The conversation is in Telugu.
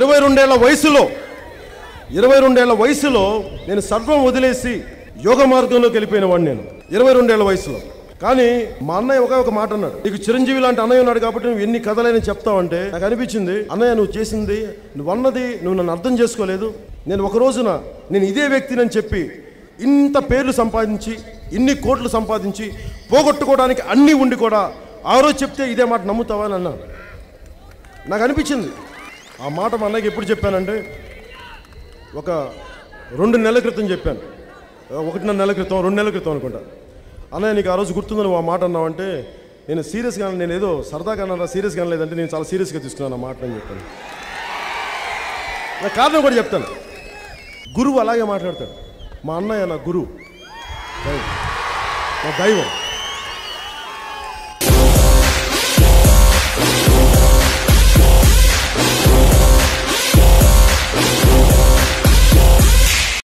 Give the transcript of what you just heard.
ఇరవై రెండేళ్ల వయసులో ఇరవై రెండేళ్ల వయసులో నేను సర్వం వదిలేసి యోగ మార్గంలోకి వెళ్ళిపోయిన వాడిని నేను ఇరవై రెండేళ్ల వయసులో కానీ మా అన్నయ్య ఒక ఒక మాట అన్నాడు నీకు చిరంజీవి లాంటి అన్నయ్య ఉన్నాడు కాబట్టి నువ్వు ఎన్ని కథలైనా చెప్తావంటే నాకు అనిపించింది అన్నయ్య నువ్వు చేసింది నువ్వు అన్నది నువ్వు నన్ను అర్థం చేసుకోలేదు నేను ఒక రోజున నేను ఇదే వ్యక్తినని చెప్పి ఇంత పేర్లు సంపాదించి ఇన్ని కోట్లు సంపాదించి పోగొట్టుకోవడానికి అన్నీ ఉండి కూడా ఆ రోజు చెప్తే ఇదే మాట నమ్ముతావా అని అన్నాను నాకు అనిపించింది ఆ మాట మా అన్నయ్యకి ఎప్పుడు చెప్పానంటే ఒక రెండు నెలల క్రితం చెప్పాను ఒకటిన్నర నెలల క్రితం రెండు నెలల క్రితం అనుకుంటా అన్నయ్య నీకు ఆ రోజు గుర్తుందో నువ్వు ఆ మాట అన్నావంటే నేను సీరియస్గా నేను ఏదో సరదాగా అన్నా సీరియస్గా అనలేదంటే నేను చాలా సీరియస్గా తీసుకున్నాను ఆ మాట అని చెప్పాను నా కారణం కూడా చెప్తాను గురువు అలాగే మాట్లాడతాడు మా అన్నయ్య నా గురువు దైవం. నా దైవం